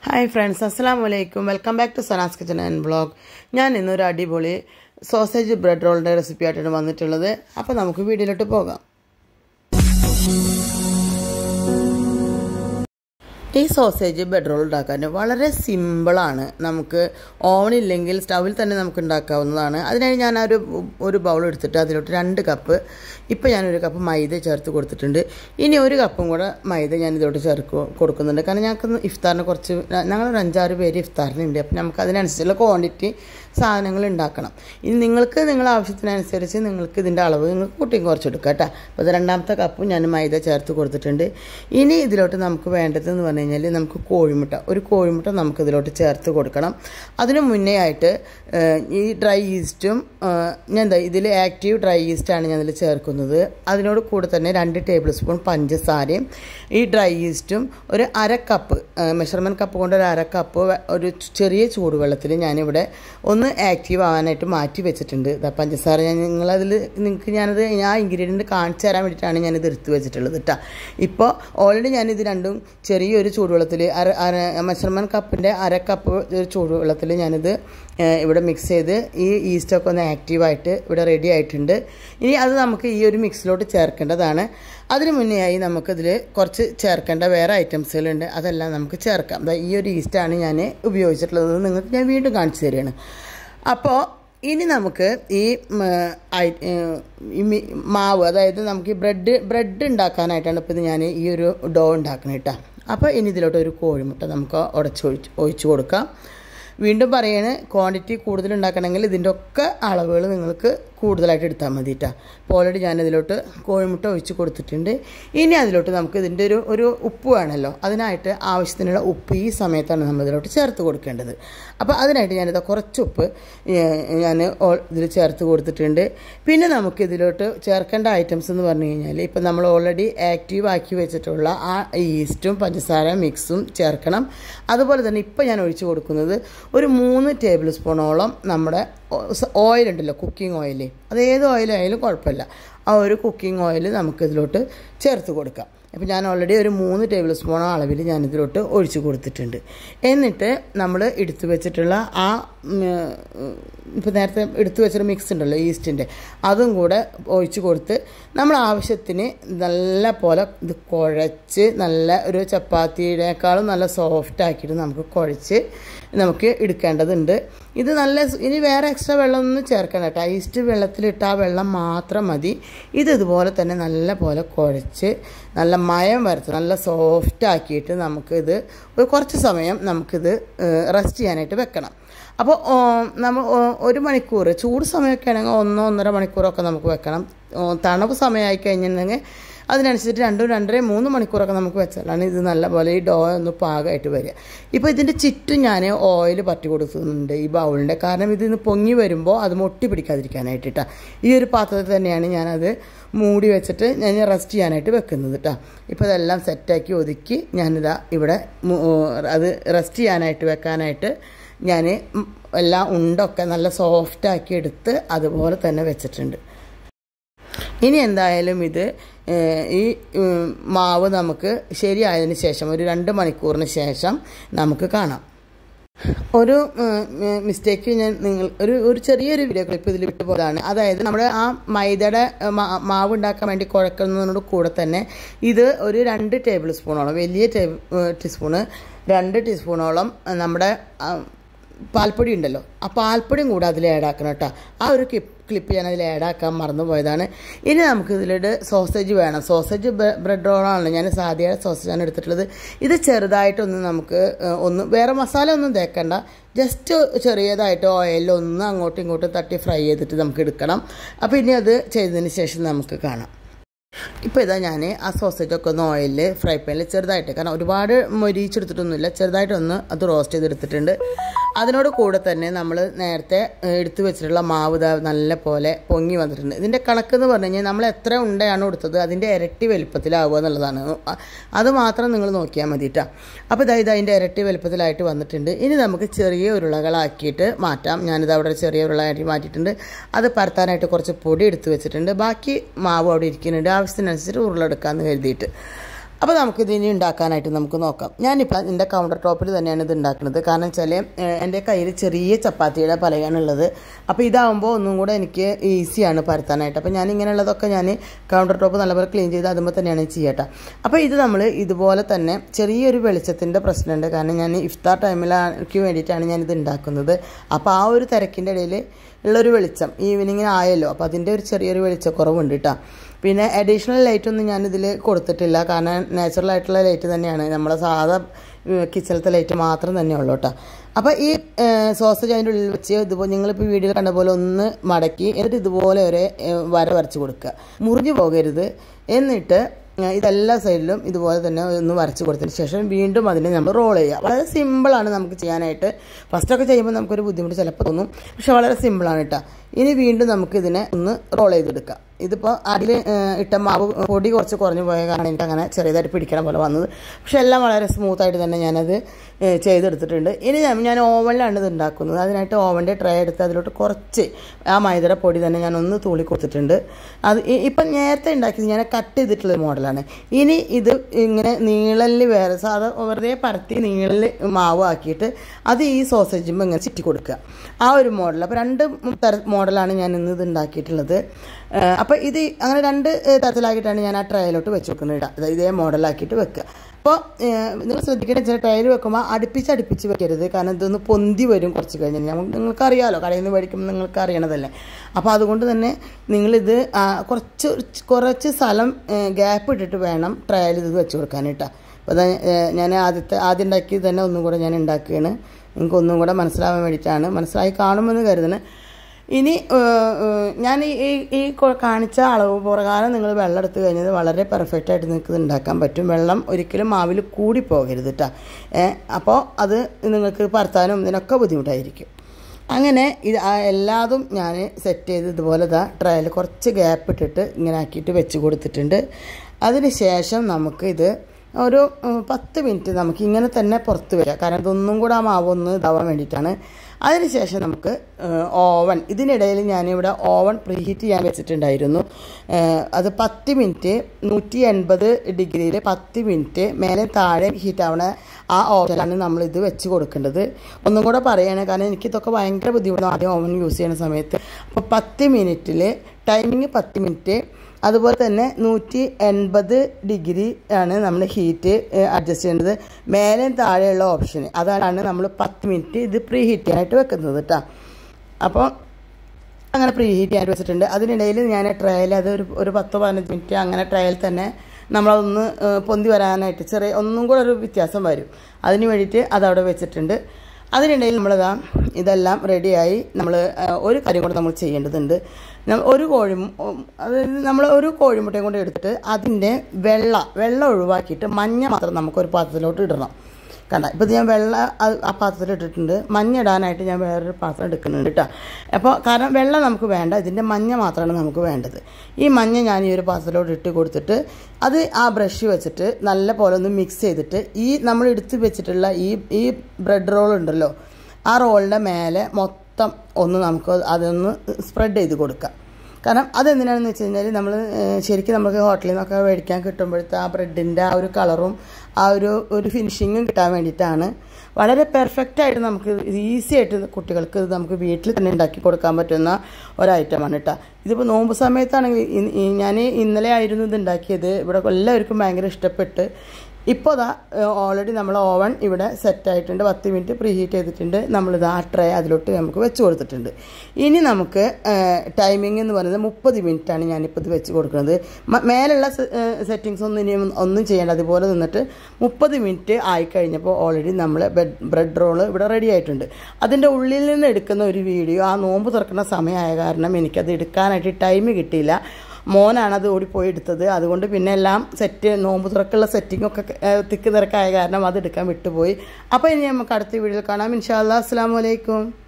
hi friends അസ്സാം വലൈക്കും welcome back to Sana's kitchen and blog ഞാൻ ഇന്നൊരു അടിപൊളി സോസേജ് ബ്രെഡ് റോളിൻ്റെ റെസിപ്പി ആയിട്ടാണ് വന്നിട്ടുള്ളത് അപ്പോൾ നമുക്ക് വീഡിയോയിലോട്ട് പോകാം ഈ സോസേജ് ബ്രെഡ് റോൾ ഉണ്ടാക്കാൻ വളരെ സിമ്പിളാണ് നമുക്ക് ഓവനില്ലെങ്കിൽ സ്റ്റൗവിൽ തന്നെ നമുക്ക് ഉണ്ടാക്കാവുന്നതാണ് അതിനായി ഞാൻ ഒരു ഒരു ബൗൾ എടുത്തിട്ട് അതിലോട്ട് രണ്ട് കപ്പ് ഇപ്പോൾ ഞാനൊരു കപ്പ് മൈദ ചേർത്ത് കൊടുത്തിട്ടുണ്ട് ഇനി ഒരു കപ്പും കൂടെ മൈദ ഞാൻ ഇതിലോട്ട് ചേർക്ക് കൊടുക്കുന്നുണ്ട് കാരണം ഞങ്ങൾക്ക് ഇഫ്താറിന് കുറച്ച് ഞങ്ങളൊരു അഞ്ചാറ് പേര് ഇഫ്താറിനുണ്ട് അപ്പം നമുക്ക് അതിനനുസരിച്ചുള്ള ക്വാണ്ടിറ്റി സാധനങ്ങൾ ഉണ്ടാക്കണം ഇനി നിങ്ങൾക്ക് നിങ്ങളുടെ ആവശ്യത്തിനനുസരിച്ച് നിങ്ങൾക്ക് ഇതിൻ്റെ അളവ് നിങ്ങൾക്ക് കൂട്ടിയും കുറച്ചെടുക്കാം കേട്ടോ അപ്പോൾ ഇത് രണ്ടാമത്തെ കപ്പും ഞാൻ മൈദ ചേർത്ത് കൊടുത്തിട്ടുണ്ട് ഇനി ഇതിലോട്ട് നമുക്ക് വേണ്ടതെന്ന് പറഞ്ഞു കഴിഞ്ഞാൽ നമുക്ക് കോഴിമുട്ട ഒരു കോഴിമുട്ട നമുക്ക് ഇതിലോട്ട് ചേർത്ത് കൊടുക്കണം അതിനു മുന്നേ ആയിട്ട് ഈ ഡ്രൈ ഈസ്റ്റും ഞാൻ എന്താ ഇതിൽ ആക്റ്റീവ് ഡ്രൈ ഈസ്റ്റാണ് ഞാൻ ഇതിൽ ചേർക്കുന്നത് അതിനോട് കൂടെ തന്നെ രണ്ട് ടേബിൾ സ്പൂൺ പഞ്ചസാരയും ഈ ഡ്രൈ ഈസ്റ്റും ഒരു അര കപ്പ് മെഷർമെൻറ്റ് കപ്പ് കൊണ്ട് ഒരു അര കപ്പ് ഒരു ചെറിയ ചൂടുവെള്ളത്തിൽ ഞാനിവിടെ ഒന്ന് ആക്റ്റീവ് ആവാനായിട്ട് മാറ്റി വെച്ചിട്ടുണ്ട് ഇതാ പഞ്ചസാര ഞാൻ നിങ്ങളതിൽ നിങ്ങൾക്ക് ഞാനത് ആ ഇൻഗ്രീഡിയൻറ്റ് കാണിച്ചു തരാൻ വേണ്ടിയിട്ടാണ് ഞാനിത് എടുത്ത് വെച്ചിട്ടുള്ളത് കേട്ടോ ഇപ്പോൾ ഓൾറെഡി ഞാനിത് രണ്ടും ചെറിയൊരു ചൂടുവെള്ളത്തിൽ അര അര മെഷർമെൻറ്റ് കപ്പിൻ്റെ അര കപ്പ് ഒരു ചൂടുവെള്ളത്തിൽ ഞാനിത് ഇവിടെ മിക്സ് ചെയ്ത് ഈ ഈസ്റ്റൊക്കെ ഒന്ന് ആക്റ്റീവായിട്ട് ഇവിടെ റെഡി ആയിട്ടുണ്ട് ഇനി അത് നമുക്ക് ഈ ഒരു മിക്സിലോട്ട് ചേർക്കേണ്ടതാണ് അതിന് മുന്നേ ആയി നമുക്കിതിൽ കുറച്ച് ചേർക്കേണ്ട വേറെ ഐറ്റംസുകളുണ്ട് അതെല്ലാം നമുക്ക് ചേർക്കാം ഈ ഒരു ഈസ്റ്റാണ് ഞാൻ ഉപയോഗിച്ചിട്ടുള്ളത് നിങ്ങൾക്ക് ഞാൻ വീണ്ടും കാണിച്ചു തരികയാണ് അപ്പോൾ ഇനി നമുക്ക് ഈ മാവ് അതായത് നമുക്ക് ഈ ബ്രെഡ് ബ്രെഡ് ഉണ്ടാക്കാനായിട്ടാണ് ഇപ്പോൾ ഇത് ഞാൻ ഈ ഒരു ഡോ ഉണ്ടാക്കുന്നത് കേട്ടോ അപ്പോൾ ഇനി ഇതിലോട്ട് ഒരു കോഴിമുട്ട നമുക്ക് ഉടച്ച് ഒഴിച്ച് ഒഴിച്ചു കൊടുക്കാം വീണ്ടും പറയാണ് ക്വാണ്ടിറ്റി കൂടുതൽ ഉണ്ടാക്കണമെങ്കിൽ ഇതിൻ്റെ ഒക്കെ അളവുകൾ നിങ്ങൾക്ക് കൂടുതലായിട്ട് എടുത്താൽ മതി കേട്ടോ അപ്പോൾ ഓൾറെഡി ഞാൻ ഇതിലോട്ട് കോഴിമുട്ട ഒഴിച്ച് കൊടുത്തിട്ടുണ്ട് ഇനി അതിലോട്ട് നമുക്ക് ഇതിൻ്റെ ഒരു ഒരു ഉപ്പ് വേണമല്ലോ അതിനായിട്ട് ആവശ്യത്തിനുള്ള ഉപ്പ് ഈ സമയത്താണ് നമ്മൾ ഇതിലോട്ട് ചേർത്ത് കൊടുക്കേണ്ടത് അപ്പോൾ അതിനായിട്ട് ഞാനിത് കുറച്ച് ഉപ്പ് ഞാൻ ഇതിൽ ചേർത്ത് കൊടുത്തിട്ടുണ്ട് പിന്നെ നമുക്ക് ഇതിലോട്ട് ചേർക്കേണ്ട ഐറ്റംസ് എന്ന് പറഞ്ഞു കഴിഞ്ഞാൽ ഇപ്പം നമ്മൾ ഓൾറെഡി ആക്റ്റീവ് ആക്കി വെച്ചിട്ടുള്ള ആ ഈസ്റ്റും പഞ്ചസാര മിക്സും ചേർക്കണം അതുപോലെ തന്നെ ഇപ്പം ഞാൻ ഒഴിച്ച് കൊടുക്കുന്നത് ഒരു മൂന്ന് ടേബിൾ സ്പൂണോളം നമ്മുടെ ഓയിൽ ഉണ്ടല്ലോ കുക്കിംഗ് ഓയിൽ അത് ഏത് ഓയിലായാലും കുഴപ്പമില്ല ആ ഒരു കുക്കിംഗ് ഓയിൽ നമുക്കിതിലോട്ട് ചേർത്ത് കൊടുക്കാം അപ്പോൾ ഞാൻ ഓൾറെഡി ഒരു മൂന്ന് ടേബിൾ സ്പൂൺ അളവിൽ ഞാനിതിലോട്ട് ഒഴിച്ച് കൊടുത്തിട്ടുണ്ട് എന്നിട്ട് നമ്മൾ എടുത്തു വെച്ചിട്ടുള്ള ആ ഇപ്പോൾ നേരത്തെ എടുത്തു വെച്ചൊരു മിക്സ് ഉണ്ടല്ലോ ഈസ്റ്റിൻ്റെ അതും കൂടെ ഒഴിച്ച് കൊടുത്ത് നമ്മൾ ആവശ്യത്തിന് നല്ല പോലെ ഇത് കുഴച്ച് നല്ല ഒരു ചപ്പാത്തിയേക്കാളും നല്ല സോഫ്റ്റ് ആക്കിയിട്ട് നമുക്ക് കുഴച്ച് നമുക്ക് എടുക്കേണ്ടതുണ്ട് ഇത് നല്ല ഇനി വേറെ എക്സ്ട്രാ വെള്ളമൊന്നും ചേർക്കണ്ട കേട്ടോ ഈസ്റ്റ് വെള്ളത്തിലിട്ട് ആ വെള്ളം മാത്രം മതി ഇത് ഇതുപോലെ തന്നെ നല്ല പോലെ കുഴച്ച് നല്ല മയം വരത്ത് നല്ല സോഫ്റ്റ് ആക്കിയിട്ട് നമുക്കിത് ഒരു കുറച്ച് സമയം നമുക്കിത് റെസ്റ്റ് ചെയ്യാനായിട്ട് വെക്കണം അപ്പോൾ നമ്മൾ ഒരു മണിക്കൂർ ചൂട് സമയമൊക്കെ ആണെങ്കിൽ ഒന്നോ ഒന്നര മണിക്കൂറൊക്കെ നമുക്ക് വെക്കണം തണുപ്പ് സമയമായി കഴിഞ്ഞിട്ടുണ്ടെങ്കിൽ അതിനനുസരിച്ച് രണ്ടും രണ്ടര മൂന്ന് മണിക്കൂറൊക്കെ നമുക്ക് വെച്ചാലാണ് ഇത് നല്ലപോലെ ഈ ഡോ ഒന്ന് പാകമായിട്ട് വരിക ഇപ്പോൾ ഇതിൻ്റെ ചുറ്റും ഞാൻ ഓയിൽ പറ്റി കൊടുക്കുന്നുണ്ട് ഈ ബൗളിൻ്റെ കാരണം ഇതിന്ന് പൊങ്ങി വരുമ്പോൾ അത് മൊട്ടി പിടിക്കാതിരിക്കാനായിട്ട് കേട്ടോ ഈ ഒരു പാത്രത്തിൽ തന്നെയാണ് ഞാനത് മൂടി വെച്ചിട്ട് ഞാൻ റെസ്റ്റ് ചെയ്യാനായിട്ട് വെക്കുന്നത് കേട്ടോ ഇപ്പോൾ ഇതെല്ലാം സെറ്റാക്കി ഒതുക്കി ഞാനിതാ ഇവിടെ അത് റെസ്റ്റ് ചെയ്യാനായിട്ട് വെക്കാനായിട്ട് ഞാൻ എല്ലാം ഉണ്ടൊക്കെ നല്ല സോഫ്റ്റാക്കി എടുത്ത് അതുപോലെ തന്നെ വെച്ചിട്ടുണ്ട് ഇനി എന്തായാലും ഇത് ഈ മാവ് നമുക്ക് ശരിയായതിന് ശേഷം ഒരു രണ്ട് മണിക്കൂറിന് ശേഷം നമുക്ക് കാണാം ഒരു മിസ്റ്റേക്ക് ഞാൻ നിങ്ങൾ ഒരു ഒരു ചെറിയൊരു വീഡിയോ ക്ലിപ്പ് ഇതിൽ വിട്ടു പോയതാണ് അതായത് നമ്മുടെ ആ മൈദയുടെ മാവ് ഉണ്ടാക്കാൻ വേണ്ടി കുഴക്കുന്നതിനോട് കൂടെ തന്നെ ഇത് ഒരു രണ്ട് ടേബിൾ സ്പൂണോളം വലിയ ടേബിൾ ടീസ്പൂണ് രണ്ട് ടീസ്പൂണോളം നമ്മുടെ പാൽപ്പൊടി ഉണ്ടല്ലോ ആ പാൽപ്പൊടിയും കൂടെ അതിൽ ആഡാക്കണം കേട്ടോ ആ ഒരു ക്ലിപ്പ് ഞാൻ അതിൽ ആഡാക്കാൻ മറന്നു പോയതാണ് ഇനി നമുക്ക് ഇതിലോട്ട് സോസേജ് വേണം സോസേജ് ബ്രെഡ് റോളാണല്ലോ ഞാൻ സാധ്യയുടെ സോസേജാണ് എടുത്തിട്ടുള്ളത് ഇത് ചെറുതായിട്ടൊന്ന് നമുക്ക് ഒന്ന് വേറെ മസാല ഒന്നും തേക്കണ്ട ജസ്റ്റ് ചെറിയതായിട്ട് ഓയിലിൽ ഒന്ന് അങ്ങോട്ടും ഇങ്ങോട്ടും തട്ടി ഫ്രൈ ചെയ്തിട്ട് നമുക്ക് എടുക്കണം അപ്പോൾ ഇനി അത് ചെയ്തതിന് ശേഷം നമുക്ക് കാണാം ഇപ്പോൾ ഇതാ ഞാൻ ആ സോസേജൊക്കെ ഒന്ന് ഓയിലിൽ ഫ്രൈ പാനിൽ ചെറുതായിട്ട് കാരണം ഒരുപാട് മൊരിച്ചെടുത്തിട്ടൊന്നുമില്ല ചെറുതായിട്ടൊന്ന് അത് റോസ്റ്റ് ചെയ്തെടുത്തിട്ടുണ്ട് അതിനോട് കൂടെ തന്നെ നമ്മൾ നേരത്തെ എടുത്തു വെച്ചിട്ടുള്ള മാവ് ഇതാ നല്ല പോലെ പൊങ്ങി വന്നിട്ടുണ്ട് ഇതിൻ്റെ കണക്ക് എന്ന് പറഞ്ഞു കഴിഞ്ഞാൽ നമ്മൾ എത്ര ഉണ്ടയാണ് കൊടുത്തത് അതിൻ്റെ ഇരട്ടി വലുപ്പത്തിലാവുക എന്നുള്ളതാണ് അത് മാത്രം നിങ്ങൾ നോക്കിയാൽ മതി കേട്ടോ അപ്പോൾ ഇതാ ഇത് അതിൻ്റെ ഇരട്ടി വലുപ്പത്തിലായിട്ട് വന്നിട്ടുണ്ട് ഇനി നമുക്ക് ചെറിയ ഉരുളകളാക്കിയിട്ട് മാറ്റാം ഞാനിത് അവിടെ ചെറിയ ഉരുളയായിട്ട് മാറ്റിയിട്ടുണ്ട് അത് പരത്താനായിട്ട് കുറച്ച് പൊടി എടുത്ത് വെച്ചിട്ടുണ്ട് ബാക്കി മാവ് അവിടെ ഇരിക്കുന്നുണ്ട് ആവശ്യത്തിനനുസരിച്ച് ഉരുളെടുക്കാമെന്ന് കരുതിയിട്ട് അപ്പോൾ നമുക്കിത് ഇനി ഉണ്ടാക്കാനായിട്ട് നമുക്ക് നോക്കാം ഞാനിപ്പോൾ എൻ്റെ കൗണ്ടർ ടോപ്പിൽ തന്നെയാണ് ഇത് ഉണ്ടാക്കുന്നത് കാരണം വെച്ചാൽ എൻ്റെ കയ്യിൽ ചെറിയ ചപ്പാത്തിയുടെ പലയാണുള്ളത് അപ്പോൾ ഇതാവുമ്പോൾ ഒന്നും കൂടെ എനിക്ക് ഈസിയാണ് പരത്താനായിട്ട് അപ്പോൾ ഞാൻ ഇങ്ങനെയുള്ളതൊക്കെ ഞാൻ കൗണ്ടർ ടോപ്പ് നല്ലപോലെ ക്ലീൻ ചെയ്ത് അതുമ്പോൾ തന്നെയാണ് ചെയ്യട്ടെ അപ്പോൾ ഇത് നമ്മൾ ഇതുപോലെ തന്നെ ചെറിയൊരു വെളിച്ചത്തിൻ്റെ പ്രശ്നമുണ്ട് കാരണം ഞാൻ ഇഫ്താർ ടൈമിലേക്ക് വേണ്ടിയിട്ടാണ് ഞാനിത് ഉണ്ടാക്കുന്നത് അപ്പോൾ ആ ഒരു തിരക്കിൻ്റെ ഇടയിൽ ഉള്ളൊരു വെളിച്ചം ഈവനിങ്ങിന് ആയല്ലോ അപ്പോൾ അതിൻ്റെ ഒരു ചെറിയൊരു വെളിച്ചക്കുറവുണ്ട് കേട്ടോ പിന്നെ അഡീഷണൽ ലൈറ്റ് ഒന്നും ഞാനിതിൽ കൊടുത്തിട്ടില്ല കാരണം നാച്ചുറൽ ആയിട്ടുള്ള ലൈറ്റ് തന്നെയാണ് നമ്മളെ സാധാ കിച്ചണത്തെ ലൈറ്റ് മാത്രം തന്നെ ഉള്ളൂ കേട്ടോ അപ്പോൾ ഈ സോസേജ് അതിൻ്റെ ഉള്ളിൽ വെച്ച് ഇതുപോലെ നിങ്ങളിപ്പോൾ വീഡിയോയിൽ കണ്ട പോലെ ഒന്ന് മടക്കി എന്നിട്ട് ഇതുപോലെ ഒരു ഏഹ്, വര വരച്ച് കൊടുക്കുക മുറിഞ്ഞു പോകരുത് എന്നിട്ട് ഏഹ്, ഇതെല്ലാ സൈഡിലും ഇതുപോലെ തന്നെ ഒന്ന് വരച്ച് കൊടുത്തതിന് ശേഷം വീണ്ടും അതിനെ നമ്മൾ റോൾ ചെയ്യുക വളരെ സിമ്പിളാണ് നമുക്ക് ചെയ്യാനായിട്ട് ഫസ്റ്റൊക്കെ ചെയ്യുമ്പോൾ നമുക്കൊരു ബുദ്ധിമുട്ട് ചിലപ്പോൾ തോന്നും പക്ഷെ വളരെ സിമ്പിളാണ് കേട്ടോ ഇനി വീണ്ടും നമുക്ക് ഇതിനെ ഒന്ന് റോൾ ചെയ്തെടുക്കാം ഇതിപ്പോൾ അതിൽ ഇട്ട മാവ് പൊടി കുറച്ച് കുറഞ്ഞു പോയ കാരണം എനിക്ക് അങ്ങനെ ചെറിയതായിട്ട് പിടിക്കണം പോലെ വന്നത് പക്ഷെ എല്ലാം വളരെ സ്മൂത്തായിട്ട് തന്നെ ഞാനത് ഏഹ്, ചെയ്തെടുത്തിട്ടുണ്ട് ഇനി ഞാൻ ഞാൻ ഓവനിലാണ് ഇത് ഉണ്ടാക്കുന്നത് അതിനായിട്ട് ഓവൻ്റെ ട്രേ എടുത്ത് അതിലോട്ട് കുറച്ച് ആ മൈദയുടെ പൊടി തന്നെ ഞാൻ ഒന്ന് തൂളി കൊടുത്തിട്ടുണ്ട് അത് ഇ- ഇപ്പം നേരത്തെ ഉണ്ടാക്കിയത് ഞാൻ കട്ട് ചെയ്തിട്ടുള്ള മോഡലാണ് ഇനി ഇത് ഇങ്ങനെ നീളലിൽ വേറെ സാധാ വെറുതെ പരത്തി നീളലിൽ മാവ് ആക്കിയിട്ട് അത് ഈ സോസേജുമ്പോൾ ഇങ്ങനെ ചുറ്റി കൊടുക്കുക ആ ഒരു മോഡൽ അപ്പോൾ രണ്ട് തര മോഡലാണ് ഞാൻ ഇന്ന് ഇത് ഉണ്ടാക്കിയിട്ടുള്ളത് അപ്പോൾ ഇത് അങ്ങനെ രണ്ട് ഏഹ്, തരത്തിലാക്കിയിട്ടാണ് ഞാൻ ആ ട്രയലോട്ട് വെച്ച് വെക്കുന്നത് ഇടാം അതായത് ഇതേ മോഡലാക്കിയിട്ട് വെക്കുക അപ്പോൾ നിങ്ങൾ ശ്രദ്ധിക്കേണ്ട ചില ട്രയൽ വെക്കുമ്പോൾ അടുപ്പിച്ച് അടുപ്പിച്ച് വെക്കരുത് കാരണം ഇതൊന്ന് പൊന്തി വരും കുറച്ച് കഴിഞ്ഞാൽ നമുക്ക് നിങ്ങൾക്കറിയാമല്ലോ കടയിൽ നിന്ന് മേടിക്കുമ്പോൾ നിങ്ങൾക്ക് അറിയണതല്ലേ അപ്പോൾ അതുകൊണ്ട് തന്നെ നിങ്ങളിത് ആ, കുറച്ച് കുറച്ച് സ്ഥലം ഗ്യാപ്പ് ഇട്ടിട്ട് വേണം ട്രയൽ ഇത് വെച്ച് കൊടുക്കാനായിട്ടാണ് അപ്പോൾ അതാ ഞാൻ ആദ്യത്തെ ആദ്യം ഉണ്ടാക്കിയത് തന്നെ ഒന്നും കൂടെ ഞാൻ ഉണ്ടാക്കുകയാണ് നിങ്ങൾക്ക് ഒന്നും കൂടെ മനസ്സിലാവാൻ വേണ്ടിയിട്ടാണ് മനസ്സിലായി കാണുമെന്ന് കരുതുന്നത് ഇനി ഏഹ്, ഏഹ്, ഞാൻ ഈ ഈ- ഈ കൊ- കാണിച്ച അളവ് പ്രകാരം നിങ്ങൾ വെള്ളം എടുത്തു കഴിഞ്ഞത് വളരെ പെർഫെക്റ്റ് ആയിട്ട് നിങ്ങൾക്ക് ഇത് ഉണ്ടാക്കാൻ പറ്റും വെള്ളം ഒരിക്കലും മാവിൽ കൂടി പോകരുത് കേട്ടോ അപ്പോൾ അത് നിങ്ങൾക്ക് പരത്താനും ഇതിനൊക്കെ ബുദ്ധിമുട്ടായിരിക്കും അങ്ങനെ ഇത് ആ എല്ലാതും ഞാൻ സെറ്റ് ചെയ്ത് ഇതുപോലെ ഇതാ ട്രയൽ കുറച്ച് ഗ്യാപ്പ് ഇട്ടിട്ട് ഇങ്ങനെ ആക്കിയിട്ട് വെച്ച് കൊടുത്തിട്ടുണ്ട് അതിന് ശേഷം നമുക്ക് ഇത് ഒരു ഉം, പത്ത് മിനിറ്റ് നമുക്ക് ഇങ്ങനെ തന്നെ പുറത്ത് വരിക കാരണം ഇതൊന്നും കൂടെ ആ മാവ് ഒന്ന് ഇതാവാൻ വേണ്ടിയിട്ടാണ് അതിനുശേഷം നമുക്ക് ഏഹ്, ഓവൻ ഇതിനിടയിൽ ഞാനിവിടെ ഓവൻ പ്രീഹീറ്റ് ചെയ്യാൻ വെച്ചിട്ടുണ്ടായിരുന്നു ഏഹ്, അത് പത്ത് മിനിറ്റ് നൂറ്റി എൺപത് ഡിഗ്രിയിൽ പത്ത് മിനിറ്റ് മേലെ താഴെ ഹീറ്റ് ആവണ ആ ഓവനിലാണ് നമ്മൾ ഇത് വെച്ച് കൊടുക്കേണ്ടത് ഒന്നും കൂടെ പറയാണ് കാരണം എനിക്കിതൊക്കെ ഭയങ്കര ബുദ്ധിമുട്ടാണ് ആദ്യം ഓവൻ യൂസ് ചെയ്യുന്ന സമയത്ത് അപ്പോൾ പത്ത് മിനിറ്റിൽ ടൈമിങ് പത്ത് മിനിറ്റ് അതുപോലെ തന്നെ നൂറ്റി എൺപത് ഡിഗ്രി ആണ് നമ്മൾ ഹീറ്റ് അഡ്ജസ്റ്റ് ചെയ്യേണ്ടത് മേലെ താഴെയുള്ള ഓപ്ഷൻ അതാണ് നമ്മൾ പത്ത് മിനിറ്റ് ഇത് പ്രീ ഹീറ്റ് ചെയ്യാനായിട്ട് വെക്കുന്നത് കേട്ടോ അപ്പോൾ അങ്ങനെ പ്രീ ഹീറ്റ് ചെയ്യാൻ വെച്ചിട്ടുണ്ട് അതിനിടയിൽ ഞാൻ ട്രയൽ അത് ഒരു ഒരു പത്തോ പതിനഞ്ച് മിനിറ്റ് അങ്ങനെ ട്രയൽ തന്നെ നമ്മളതൊന്ന് ഏഹ്, പൊന്തി വരാനായിട്ട് ചെറിയ ഒന്നും കൂടെ ഒരു വ്യത്യാസം വരും അതിന് വേണ്ടിയിട്ട് അതവിടെ വെച്ചിട്ടുണ്ട് അതിനിടയിൽ നമ്മളിതാ ഇതെല്ലാം റെഡിയായി നമ്മൾ ഒരു കാര്യം കൂടെ നമ്മൾ ചെയ്യേണ്ടതുണ്ട് നം- ഒരു കോഴി അതായത് നമ്മൾ ഒരു കോഴിമുട്ടയും കൊണ്ട് എടുത്തിട്ട് അതിൻ്റെ വെള്ള വെള്ളം ഒഴിവാക്കിയിട്ട് മഞ്ഞ മാത്രം നമുക്കൊരു പാത്രത്തിലോട്ട് ഇടണം കണ്ട ഇപ്പോൾ ഇത് ഞാൻ വെള്ള അത് ആ പാത്രത്തിൽ ഇട്ടിട്ടുണ്ട് മഞ്ഞ ഇടാനായിട്ട് ഞാൻ വേറൊരു പാത്രം എടുക്കുന്നുണ്ട് കേട്ടോ അപ്പോൾ കാരണം വെള്ളം നമുക്ക് വേണ്ട ഇതിൻ്റെ മഞ്ഞ മാത്രമാണ് നമുക്ക് വേണ്ടത് ഈ മഞ്ഞ ഞാൻ ഈ ഒരു പാത്രത്തിലോട്ട് ഇട്ട് കൊടുത്തിട്ട് അത് ആ ബ്രഷ് വെച്ചിട്ട് നല്ല പോലെ ഒന്ന് മിക്സ് ചെയ്തിട്ട് ഈ നമ്മൾ എടുത്ത് വെച്ചിട്ടുള്ള ഈ ഈ ബ്രെഡ് റോൾ ഉണ്ടല്ലോ ആ റോളിൻ്റെ മേലെ മൊത്തം ഒന്ന് നമുക്ക് അതൊന്ന് സ്പ്രെഡ് ചെയ്ത് കൊടുക്കാം കാരണം അതെന്തിനാണെന്ന് വെച്ച് കഴിഞ്ഞാൽ നമ്മൾ ശരിക്കും നമുക്ക് ഹോട്ടലിൽ നിന്നൊക്കെ മേടിക്കാൻ കിട്ടുമ്പോഴത്തെ ആ ബ്രെഡിൻ്റെ ആ ഒരു കളറും ആ ഒരു ഒരു ഫിനിഷിങ്ങും കിട്ടാൻ വേണ്ടിയിട്ടാണ് വളരെ പെർഫെക്റ്റ് ആയിട്ട് നമുക്ക് ഈസി ആയിട്ട് കുട്ടികൾക്ക് ഇത് നമുക്ക് വീട്ടിൽ തന്നെ ഉണ്ടാക്കി കൊടുക്കാൻ പറ്റുന്ന ഒരു ഐറ്റമാണ് കേട്ടോ ഇതിപ്പോൾ നോമ്പ് സമയത്താണെങ്കിൽ ഇ- ഈ- ഞാൻ ഇന്നലെ ആയിരുന്നു ഇത് ഉണ്ടാക്കിയത് ഇവിടെ എല്ലാവർക്കും ഭയങ്കര ഇഷ്ടപ്പെട്ട് ഇപ്പോൾ ഇതാ ഓൾറെഡി നമ്മൾ ഓവൻ ഇവിടെ സെറ്റ് ആയിട്ടുണ്ട് പത്ത് മിനിറ്റ് പ്രീ ഹീറ്റ് ചെയ്തിട്ടുണ്ട് നമ്മളിത് ആ ട്രേ അതിലോട്ട് നമുക്ക് വെച്ച് കൊടുത്തിട്ടുണ്ട് ഇനി നമുക്ക് ടൈമിംഗ് എന്ന് പറയുന്നത് മുപ്പത് മിനിറ്റാണ് ഞാനിപ്പോൾ ഇത് വെച്ച് കൊടുക്കുന്നത് മ- മേലുള്ള സെറ്റിങ്സ് ഒന്നും ഇനിയും ഒന്നും ചെയ്യേണ്ട അതുപോലെ നിന്നിട്ട് മുപ്പത് മിനിറ്റ് ആയിക്കഴിഞ്ഞപ്പോൾ ഓൾറെഡി നമ്മൾ ബ്രെഡ് റോള് ഇവിടെ റെഡി ആയിട്ടുണ്ട് അതിൻ്റെ ഉള്ളിൽ നിന്ന് എടുക്കുന്ന ഒരു വീഡിയോ ആ നോമ്പ് തുറക്കുന്ന സമയമായ കാരണം എനിക്കത് എടുക്കാനായിട്ട് ടൈം കിട്ടിയില്ല മോനാണ് അത് ഓടിപ്പോയി എടുത്തത് അതുകൊണ്ട് പിന്നെ എല്ലാം സെറ്റ് നോമ്പ് തുറക്കുള്ള സെറ്റിങ്ങൊക്കെ ഏഹ്, തിക്ക് തിരക്കായ കാരണം അത് എടുക്കാൻ വിട്ടുപോയി അപ്പോൾ ഇനി നമുക്ക് അടുത്ത വീഡിയോയിൽ കാണാം ഇൻഷാ അല്ലാ അസ്സാം വലൈക്കും